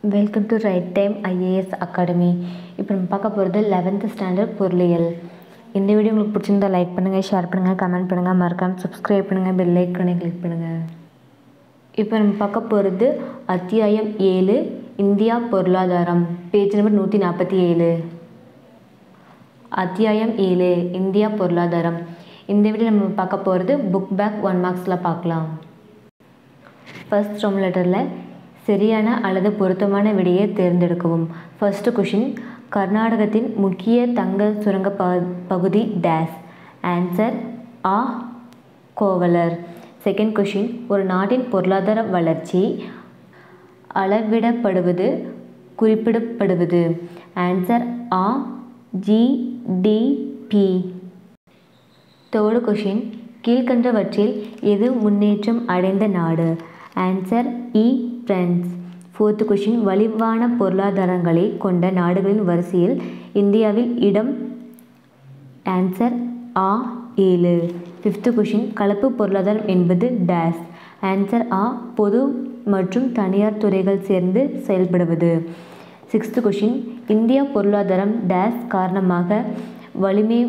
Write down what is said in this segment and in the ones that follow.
welcome to right time IAS academy இப்போ நம்ம பார்க்க போகிறது லெவன்த்து ஸ்டாண்டர்ட் பொருளியல் இந்த வீடியோ உங்களுக்கு பிடிச்சிருந்தா லைக் பண்ணுங்கள் ஷேர் பண்ணுங்கள் கமெண்ட் பண்ணுங்கள் மறக்காமல் சப்ஸ்கிரைப் பண்ணுங்கள் பெல் ஐக்கனை கிளிக் பண்ணுங்கள் இப்போ நம்ம பார்க்க போகிறது அத்தியாயம் ஏழு இந்தியா பொருளாதாரம் பேஜ் நம்பர் நூற்றி நாற்பத்தி ஏழு அத்தியாயம் ஏழு இந்தியா பொருளாதாரம் இந்த வீடியோ நம்ம பார்க்க போகிறது புக் பேக் ஒன் மார்க்ஸில் பார்க்கலாம் ஃபர்ஸ்ட் ரோம் லெட்டரில் சரியான அல்லது பொருத்தமான விடையை தேர்ந்தெடுக்கவும் ஃபர்ஸ்ட் கொஷின் கர்நாடகத்தின் முக்கிய தங்க சுரங்க ப பகுதி டேஸ் ஆன்சர் ஆ கோவலர் செகண்ட் கொஷின் ஒரு நாட்டின் பொருளாதார வளர்ச்சி அளவிடப்படுவது குறிப்பிடப்படுவது ஆன்சர் ஆ ஜிடிபி தேர்டு கொஷின் கீழ்கண்டவற்றில் எது முன்னேற்றம் அடைந்த நாடு ஆன்சர் இ பிரான்ஸ் ஃபோர்த்து கொஷின் வலிவான பொருளாதாரங்களை கொண்ட நாடுகளின் வரிசையில் இந்தியாவில் இடம் ஆன்சர் ஆ ஏழு ஃபிஃப்த்து கொஷின் கலப்பு பொருளாதாரம் என்பது டேஸ் ஆன்சர் ஆ பொது மற்றும் தனியார் துறைகள் சேர்ந்து செயல்படுவது சிக்ஸ்த்து கொஷின் இந்தியா பொருளாதாரம் டேஸ் காரணமாக வலிமை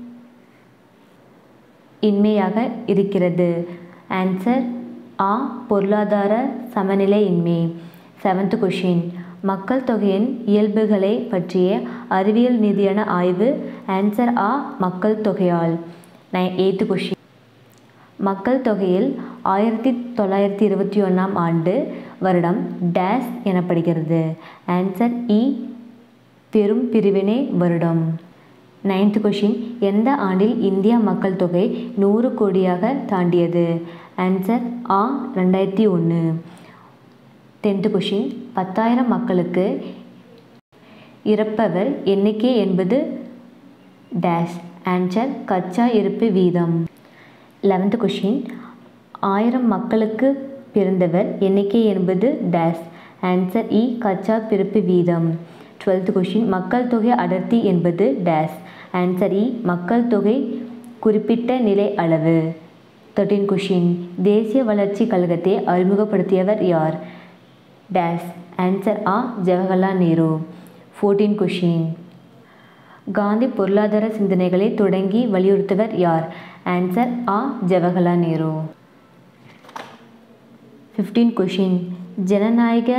இன்மையாக இருக்கிறது ஆன்சர் ஆ பொருளாதார சமநிலையின்மை செவன்த் கொஷின் மக்கள் தொகையின் இயல்புகளை பற்றிய அறிவியல் ரீதியான ஆய்வு ஆன்சர் ஆ மக்கள் தொகையால் நை எய்த்து கொஷின் மக்கள் தொகையில் ஆயிரத்தி தொள்ளாயிரத்தி இருபத்தி ஒன்றாம் ஆண்டு வருடம் டேஸ் எனப்படுகிறது ஆன்சர் இ பெரும் பிரிவினை வருடம் நைன்த் கொஷின் எந்த ஆண்டில் இந்தியா மக்கள் தொகை நூறு கோடியாக தாண்டியது ஆன்சர் ஆ ரெண்டாயிரத்தி ஒன்று டென்த்து கொஷின் பத்தாயிரம் மக்களுக்கு இறப்பவர் எண்ணிக்கை என்பது டேஷ் ஆன்சர் கச்சா இருப்பு வீதம் லெவன்த்து கொஷின் ஆயிரம் மக்களுக்கு பிறந்தவர் எண்ணிக்கை என்பது டேஷ் ஆன்சர் இ கச்சா பிறப்பு வீதம் டுவெல்த் கொஷின் மக்கள் தொகை அடர்த்தி என்பது டேஷ் ஆன்சர் இ மக்கள் தொகை குறிப்பிட்ட நிலை அளவு தேர்ட்டீன் கொஷின் தேசிய வளர்ச்சி கழகத்தை அறிமுகப்படுத்தியவர் யார் டேஷ் ஆன்சர் ஆ ஜவஹர்லால் நேரு ஃபோர்டீன் கொஷின் காந்தி பொருளாதார சிந்தனைகளை தொடங்கி வலியுறுத்தவர் யார் ஆன்சர் ஆ ஜவஹர்லால் நேரு ஃபிஃப்டீன் கொஷின் ஜனநாயக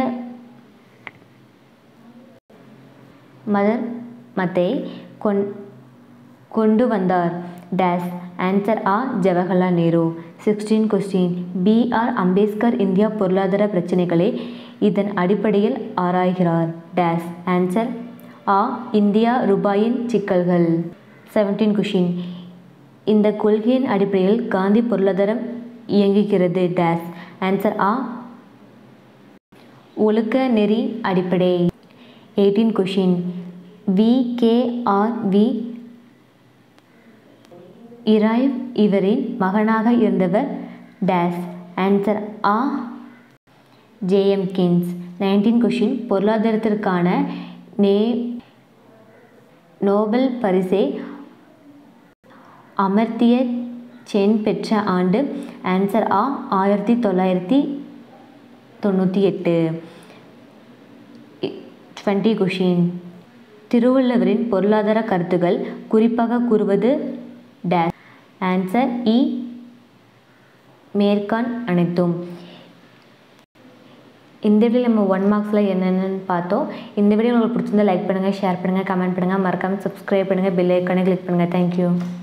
மதர் மத்தை கொண் கொண்டு வந்தார் டேஸ் ஆன்சர் ஆ Jawaharlal Nehru sixteen question B R Ambedkar India பொருளாதார பிரச்சனைகளை இதன் அடிப்படையில் ஆராய்கிறார் டேஸ் ஆன்சர் ஆ இந்தியா ரூபாயின் சிக்கல்கள் செவன்டீன் கொஷின் இந்த கொள்கையின் அடிப்படையில் காந்தி பொருளாதாரம் இயங்குகிறது டேஸ் ஆன்சர் ஆ ஒழுக்க நெறி அடிப்படை eighteen question V K R V Rao இவரின் மகனாக இருந்தவர் டேஸ் ஆன்சர் ஆ ஜேஎம் கின்ஸ் நைன்டீன் கொஷின் பொருளாதாரத்திற்கான நே நோபல் பரிசை அமர்த்திய சென் பெற்ற ஆண்டு ஆன்சர் ஆ ஆயிரத்தி தொள்ளாயிரத்தி தொண்ணூற்றி எட்டு டுவெண்ட்டி கொஷின் திருவள்ளுவரின் பொருளாதார கருத்துக்கள் குறிப்பாக கூறுவது டேஷ் ஆன்சர் இ மேற்கான் அனைத்தும் இந்த வீடியோ நம்ம ஒன் மார்க்ஸில் என்னென்னு பார்த்தோம் இந்த வீடியோ உங்களுக்கு பிடிச்சிருந்தா லைக் பண்ணுங்கள் ஷேர் பண்ணுங்கள் கமெண்ட் பண்ணுங்கள் மறக்காமல் சப்ஸ்கிரைப் பண்ணுங்கள் பெல் ஐக்கானே கிளிக் பண்ணுங்கள் தேங்க்யூ